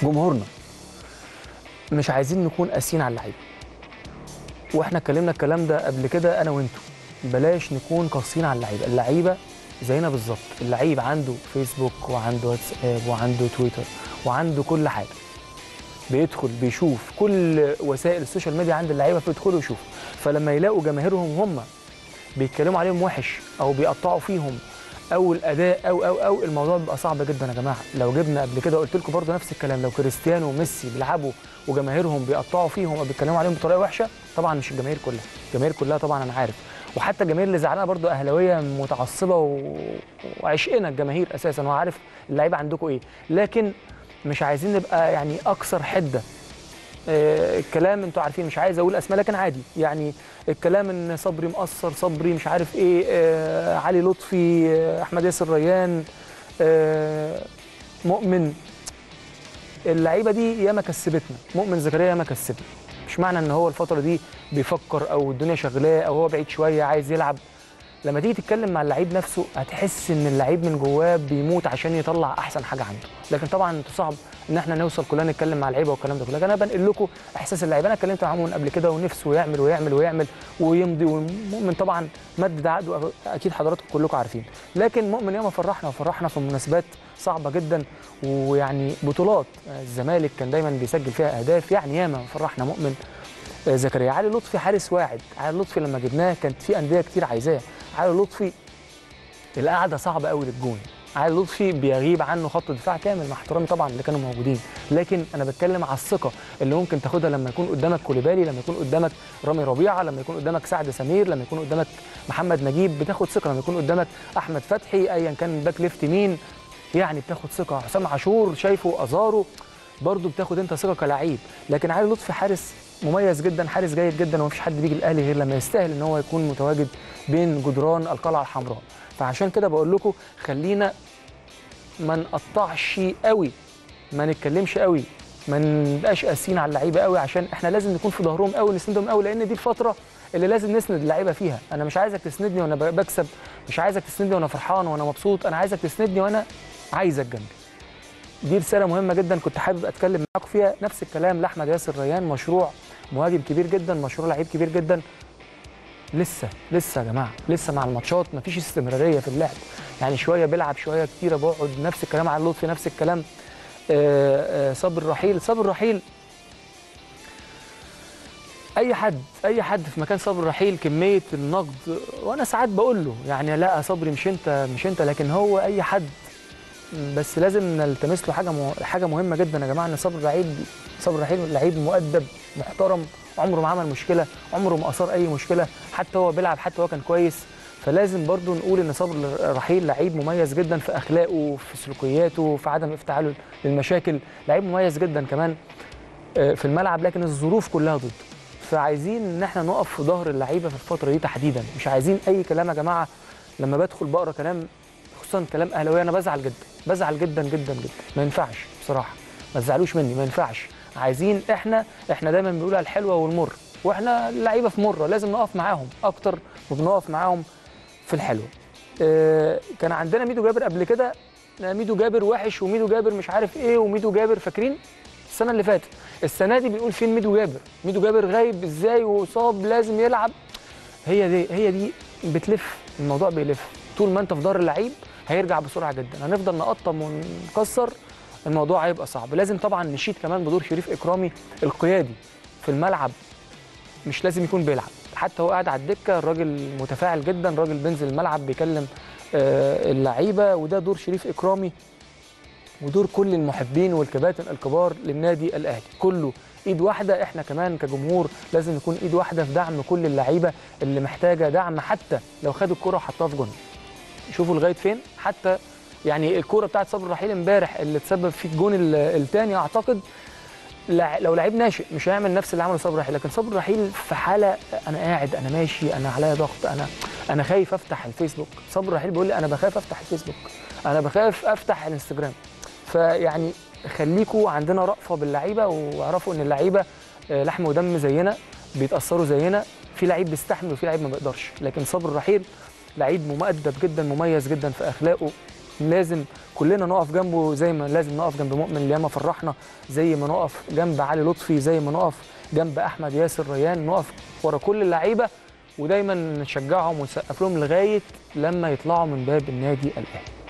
جمهورنا مش عايزين نكون قاسيين على اللعيبه واحنا اتكلمنا الكلام ده قبل كده انا وانتوا بلاش نكون قاسيين على اللعيبه اللعيبه زينا بالظبط اللعيب عنده فيسبوك وعنده واتساب وعنده تويتر وعنده كل حاجه بيدخل بيشوف كل وسائل السوشيال ميديا عند اللعيبه فيدخلوا يشوفوا فلما يلاقوا جماهيرهم هم بيتكلموا عليهم وحش او بيقطعوا فيهم او الاداء او او او الموضوع بيبقى صعب جدا يا جماعه لو جبنا قبل كده قلت لكم برضه نفس الكلام لو كريستيانو وميسي بيلعبوا وجماهيرهم بيقطعوا فيهم او بيتكلموا عليهم بطريقه وحشه طبعا مش الجماهير كلها الجماهير كلها طبعا انا عارف وحتى الجماهير اللي زعلانه برضه اهلاويه متعصبه و... وعشقنا الجماهير اساسا وعارف اللعيبه عندكم ايه لكن مش عايزين نبقى يعني اكثر حده آه، الكلام انتوا عارفين مش عايز اقول اسماء لكن عادي يعني الكلام ان صبري مقصر صبري مش عارف ايه آه، علي لطفي آه، احمد ياسر ريان آه، مؤمن اللعيبه دي ياما كسبتنا مؤمن زكريا ياما كسبنا مش معنى ان هو الفتره دي بيفكر او الدنيا شغلاه او هو بعيد شويه عايز يلعب لما تيجي تتكلم مع اللعيب نفسه هتحس ان اللعيب من جواه بيموت عشان يطلع احسن حاجه عنده لكن طبعا انتوا صعب ان احنا نوصل كلنا نتكلم مع اللعيبه والكلام ده كله لكن انا بنقل لكم احساس اللعيبه انا اتكلمت معاهم من قبل كده ونفسه يعمل ويعمل ويعمل ويمضي ومؤمن طبعا مد ده عقده اكيد حضراتكم كلكم عارفين لكن مؤمن ياما فرحنا وفرحنا في مناسبات صعبه جدا ويعني بطولات الزمالك كان دايما بيسجل فيها اهداف يعني ياما فرحنا مؤمن آه، زكريا علي لطفي حارس واعد علي لطفي لما جبناه كانت في انديه كتير عايزاه علي لطفي القعده صعبه قوي للجون علي لطفي بيغيب عنه خط دفاع كامل مع احترامي طبعا اللي كانوا موجودين لكن انا بتكلم على الثقه اللي ممكن تاخدها لما يكون قدامك كوليبالي لما يكون قدامك رامي ربيعه لما يكون قدامك سعد سمير لما يكون قدامك محمد نجيب بتاخد ثقه لما يكون قدامك احمد فتحي ايا كان باك ليفت مين يعني بتاخد ثقه حسام عاشور شايفه ازارو برضه بتاخد انت ثقه كلاعب لكن علي لطفي حارس مميز جدا حارس جيد جدا ومفيش حد بيجي الاهلي غير لما يستاهل ان هو يكون متواجد بين جدران القلعه الحمراء فعشان كده بقول لكم خلينا ما نقطعش قوي ما نتكلمش قوي ما نبقاش قاسيين على اللعيبه قوي عشان احنا لازم نكون في ظهرهم قوي نسندهم قوي لان دي الفتره اللي لازم نسند اللعيبه فيها انا مش عايزك تسندني وانا ب- بكسب مش عايزك تسندني وانا فرحان وانا مبسوط انا عايزك تسندني وانا عايزك جنبي دي رساله مهمه جدا كنت حابب اتكلم معاكم فيها نفس الكلام لاحمد ياسر ريان مشروع مهاجم كبير جدا مشروع لعيب كبير جدا لسه لسه يا جماعه لسه مع الماتشات مفيش استمراريه في اللعب يعني شويه بيلعب شويه كتيره بقعد نفس الكلام على لطفي نفس الكلام آه، آه، صابر رحيل صابر رحيل اي حد اي حد في مكان صبري رحيل كميه النقد وانا ساعات بقول له يعني لا يا صبري مش انت مش انت لكن هو اي حد بس لازم نلتمس له حاجه مه... حاجه مهمه جدا يا جماعه ان صبري رحيل صبري رحيل لعيب مؤدب محترم عمره ما عمل مشكله عمره ما اثار اي مشكله حتى هو بيلعب حتى هو كان كويس فلازم برضو نقول ان صبري رحيل لعيب مميز جدا في اخلاقه في سلوكياته في عدم افتعاله للمشاكل لعيب مميز جدا كمان آه، في الملعب لكن الظروف كلها ضده فعايزين ان احنا نقف في ظهر اللعيبه في الفتره دي تحديدا مش عايزين اي كلام يا جماعه لما بدخل بقرا كلام خصوصا كلام اهلاوي انا بزعل جدا بزعل جدا جدا جدا ما ينفعش بصراحه ما تزعلوش مني ما ينفعش عايزين احنا احنا دايما بنقول على الحلوه والمر واحنا اللعيبه في مره لازم نقف معاهم اكتر وبنقف معاهم في الحلوه آه، كان عندنا ميدو جابر قبل كده آه، ميدو جابر وحش وميدو جابر مش عارف ايه وميدو جابر فاكرين السنه اللي فاتت السنه دي بنقول فين ميدو جابر ميدو جابر غايب ازاي وصاب لازم يلعب هي دي هي دي بتلف الموضوع بيلف طول ما انت في دار اللعيب هيرجع بسرعه جدا هنفضل نقطم ونكسر الموضوع هيبقى صعب لازم طبعا نشيد كمان بدور شريف اكرامي القيادي في الملعب مش لازم يكون بيلعب حتى هو قاعد على الدكه الراجل متفاعل جدا راجل بينزل الملعب بيكلم آه، اللعيبه وده دور شريف اكرامي ودور كل المحبين والكباتن الكبار للنادي الاهلي كله ايد واحده احنا كمان كجمهور لازم نكون ايد واحده في دعم كل اللعيبه اللي محتاجه دعم حتى لو خدوا الكره وحطوها في جون شوفوا لغايه فين حتى يعني الكوره بتاعت صبري رحيل امبارح اللي تسبب في الجون الثاني اعتقد لع- لو لعيب ناشئ مش هيعمل نفس اللي عمله صبري رحيل لكن صبري رحيل في حاله انا قاعد انا ماشي انا عليا ضغط انا انا خايف افتح الفيسبوك صبري رحيل بيقول لي انا بخاف افتح الفيسبوك انا بخاف افتح الانستجرام فيعني خليكوا عندنا رأفة باللعيبه واعرفوا ان اللعيبه آه، لحم ودم زينا بيتاثروا زينا في لعيب بيستحمل وفي لعيب ما بيقدرش لكن صبري رحيل لعيب مؤدب جدا مميز جدا في اخلاقه لازم كلنا نقف جنبه زي ما لازم نقف جنب مؤمن ياما فرحنا زي ما نقف جنب علي لطفي زي ما نقف جنب احمد ياسر ريان نقف ورا كل اللعيبه ودايما نشجعهم ونسقف لهم لغايه لما يطلعوا من باب النادي الاهلي